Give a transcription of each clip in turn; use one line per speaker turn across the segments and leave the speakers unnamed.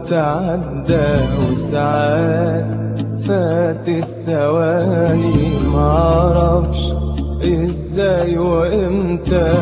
الوقت عدى وساعات فاتت ثواني معرفش ازاي وامتى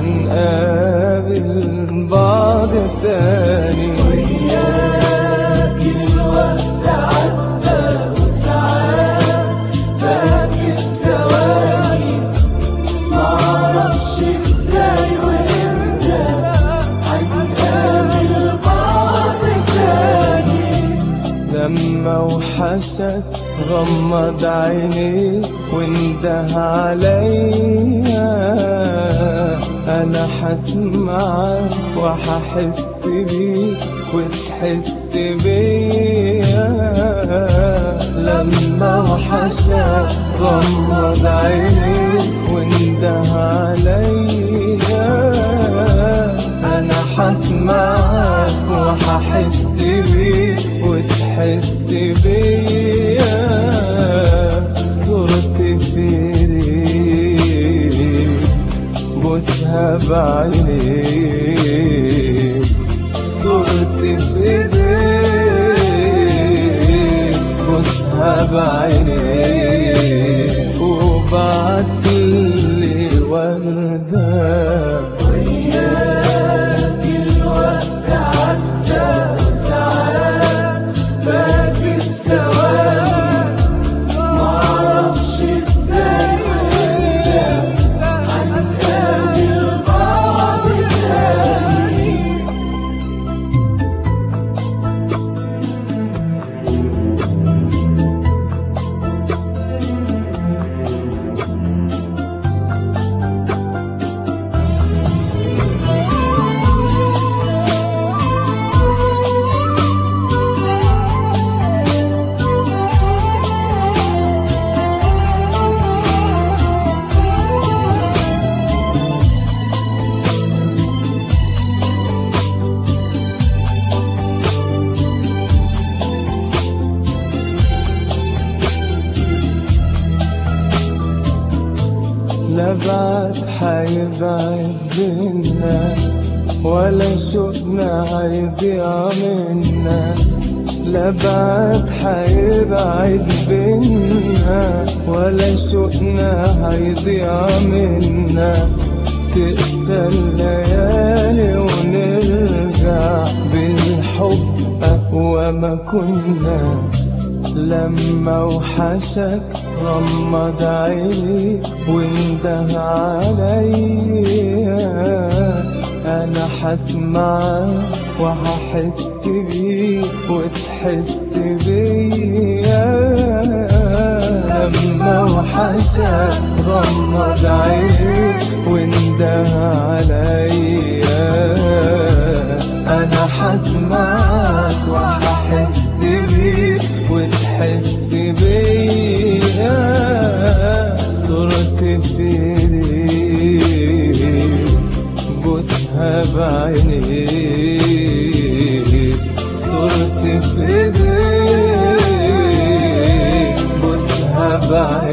حنقابل بعض تاني
وياك الوقت عدى وساعات فاتت ثواني معرفش ازاي وامتى هنقابل بعض تاني
لما وحشك غمض عينيك وانده عليا انا حسمعك وححس بيك وتحس بيا لما وحشك غمض عينيك وانده عليا انا حسمعك وححس بيك وتحس بيا صورتي في ايديك بوسها بعينيك صورتي في ايديك بوسها بعينيك وبعتلي وردة
وياك الوقت عدى وساعات فاتت ثواني معرفش ازاي وامتى هنقابل بعض تاني
لا بعد حيبعد بينا ولا شوقنا هيضيع منا لا بعد حيبعد بينا ولا شوقنا هيضيع منا تقسى الليالي ونرجع بالحب أقوى ما كنا لما وحشك غمض عيني وانده عليا انا حسمعك وهحس بيك وتحس بيا لما وحشك غمض عيني وانده عليا انا حسمعك وهحس بيك وتحس بيا صورتي في ايديك بوسها بعينيك صورتي في ايديك بوسها بعينيك